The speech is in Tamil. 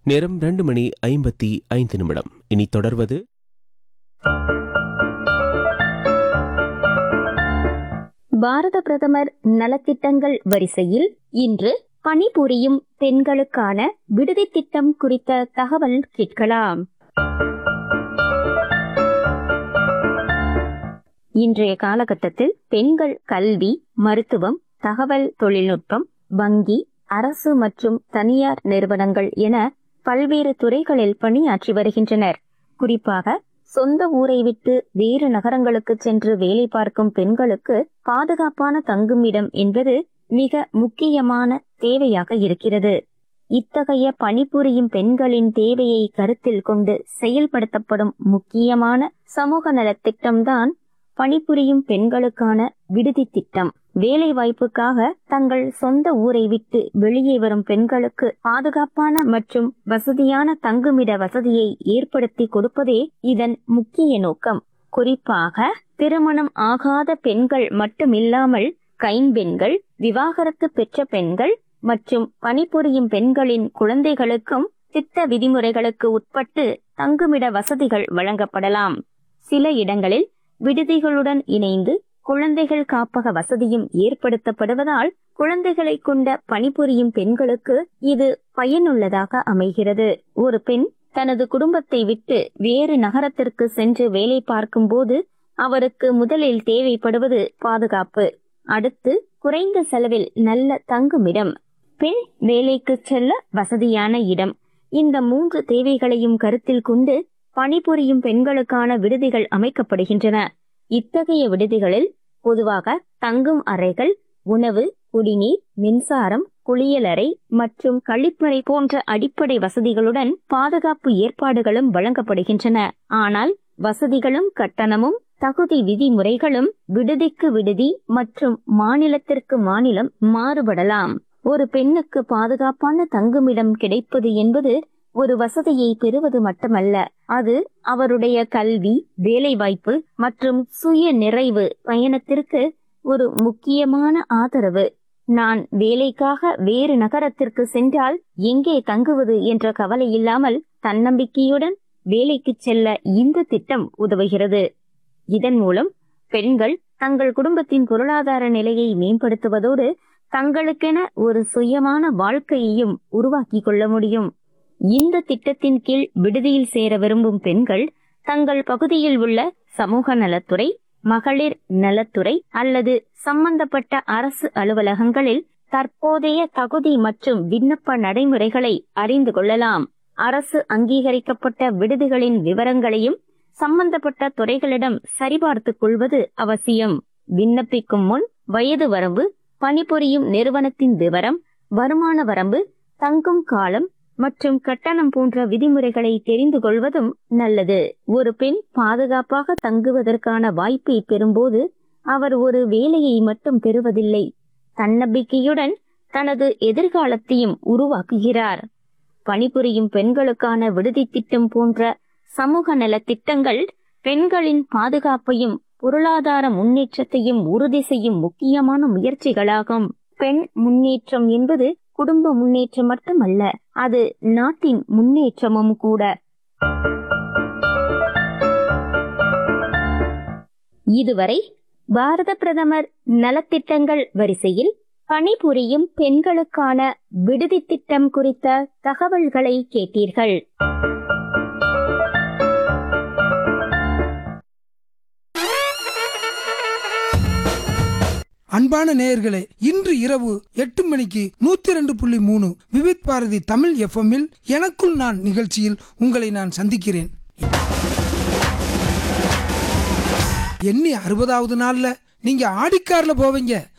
நேரம் ரெண்டு மணி ஐம்பத்தி ஐந்து நிமிடம் இனி தொடர்வது பாரத பிரதமர் நலத்திட்டங்கள் வரிசையில் இன்று பணிபுரியும் பெண்களுக்கான விடுதி திட்டம் குறித்த தகவல் கேட்கலாம் இன்றைய காலகட்டத்தில் பெண்கள் கல்வி மருத்துவம் தகவல் தொழில்நுட்பம் வங்கி அரசு மற்றும் தனியார் நிறுவனங்கள் என பல்வேறு துறைகளில் பணியாற்றி வருகின்றனர் குறிப்பாக சொந்த ஊரை விட்டு வேறு நகரங்களுக்கு சென்று வேலை பார்க்கும் பெண்களுக்கு பாதுகாப்பான தங்குமிடம் என்பது மிக முக்கியமான தேவையாக இருக்கிறது இத்தகைய பணிபுரியும் பெண்களின் தேவையை கருத்தில் கொண்டு செயல்படுத்தப்படும் முக்கியமான சமூக நலத் திட்டம்தான் பணிபுரியும் பெண்களுக்கான விடுதி திட்டம் வேலை வாய்ப்புக்காக தங்கள் சொந்த ஊரை விட்டு வெளியே வரும் பெண்களுக்கு பாதுகாப்பான மற்றும் வசதியான தங்குமிட வசதியை ஏற்படுத்தி கொடுப்பதே இதன் முக்கிய நோக்கம் குறிப்பாக திருமணம் ஆகாத பெண்கள் மட்டுமில்லாமல் கைம்பெண்கள் விவாகரத்து பெற்ற பெண்கள் மற்றும் பணிபுரியும் பெண்களின் குழந்தைகளுக்கும் திட்ட விதிமுறைகளுக்கு உட்பட்டு தங்குமிட வசதிகள் வழங்கப்படலாம் சில இடங்களில் விடுதிகளுடன் இணைந்து குழந்தைகள் காப்பக வசதியும் ஏற்படுத்தப்படுவதால் குழந்தைகளை கொண்ட பணிபுரியும் பெண்களுக்கு இது பயனுள்ளதாக அமைகிறது ஒரு பெண் தனது குடும்பத்தை விட்டு வேறு நகரத்திற்கு சென்று வேலை பார்க்கும் போது அவருக்கு முதலில் தேவைப்படுவது பாதுகாப்பு அடுத்து குறைந்த செலவில் நல்ல தங்குமிடம் பெண் வேலைக்கு செல்ல வசதியான இடம் இந்த மூன்று தேவைகளையும் கருத்தில் கொண்டு பணிபுரியும் பெண்களுக்கான விடுதிகள் அமைக்கப்படுகின்றன இத்தகைய விடுதிகளில் பொதுவாக தங்கும் அறைகள் உணவு குடிநீர் மின்சாரம் குளியலறை மற்றும் கழிப்பறை போன்ற அடிப்படை வசதிகளுடன் பாதுகாப்பு ஏற்பாடுகளும் வழங்கப்படுகின்றன ஆனால் வசதிகளும் கட்டணமும் தகுதி விதிமுறைகளும் விடுதிக்கு விடுதி மற்றும் மாநிலத்திற்கு மாநிலம் மாறுபடலாம் ஒரு பெண்ணுக்கு பாதுகாப்பான தங்குமிடம் கிடைப்பது என்பது ஒரு வசதியை பெறுவது மட்டுமல்ல அது அவருடைய கல்வி வேலைவாய்ப்பு மற்றும் சுய நிறைவு பயணத்திற்கு ஒரு முக்கியமான ஆதரவு நான் வேலைக்காக வேறு நகரத்திற்கு சென்றால் எங்கே தங்குவது என்ற கவலை இல்லாமல் தன்னம்பிக்கையுடன் வேலைக்கு செல்ல இந்த திட்டம் உதவுகிறது இதன் மூலம் பெண்கள் தங்கள் குடும்பத்தின் பொருளாதார நிலையை மேம்படுத்துவதோடு தங்களுக்கென ஒரு சுயமான வாழ்க்கையையும் உருவாக்கிக் கொள்ள முடியும் இந்த திட்டத்தின் கீழ் விடுதியில் சேர விரும்பும் பெண்கள் தங்கள் பகுதியில் உள்ள சமூக நலத்துறை மகளிர் நலத்துறை அல்லது சம்பந்தப்பட்ட அரசு அலுவலகங்களில் தற்போதைய தகுதி மற்றும் விண்ணப்ப நடைமுறைகளை அறிந்து கொள்ளலாம் அரசு அங்கீகரிக்கப்பட்ட விடுதிகளின் விவரங்களையும் சம்பந்தப்பட்ட துறைகளிடம் சரிபார்த்துக் கொள்வது அவசியம் விண்ணப்பிக்கும் முன் வயது வரம்பு பணிபுரியும் நிறுவனத்தின் விவரம் வருமான வரம்பு தங்கும் காலம் மற்றும் கட்டணம் போன்ற விதிமுறைகளை தெரிந்து கொள்வதும் நல்லது ஒரு பெண் பாதுகாப்பாக தங்குவதற்கான வாய்ப்பை பெறும்போது அவர் ஒரு வேலையை மட்டும் பெறுவதில்லை தன்னம்பிக்கையுடன் தனது எதிர்காலத்தையும் உருவாக்குகிறார் பணிபுரியும் பெண்களுக்கான விடுதி திட்டம் போன்ற சமூக நல திட்டங்கள் பெண்களின் பாதுகாப்பையும் பொருளாதார முன்னேற்றத்தையும் உறுதி செய்யும் முக்கியமான முயற்சிகளாகும் பெண் முன்னேற்றம் என்பது குடும்ப முன்னேற்றம் மட்டுமல்ல அது நாட்டின் முன்னேற்றமும் கூட இதுவரை பாரத பிரதமர் நலத்திட்டங்கள் வரிசையில் பணிபுரியும் பெண்களுக்கான விடுதி திட்டம் குறித்த தகவல்களை கேட்டீர்கள் அன்பான நேயர்களே இன்று இரவு எட்டு மணிக்கு நூத்தி ரெண்டு புள்ளி மூணு விவித் பாரதி தமிழ் எஃப்எம்மில் எனக்குள் நான் நிகழ்ச்சியில் உங்களை நான் சந்திக்கிறேன் எண்ணி அறுபதாவது நாள்ல நீங்க ஆடிக்கார்ல போவீங்க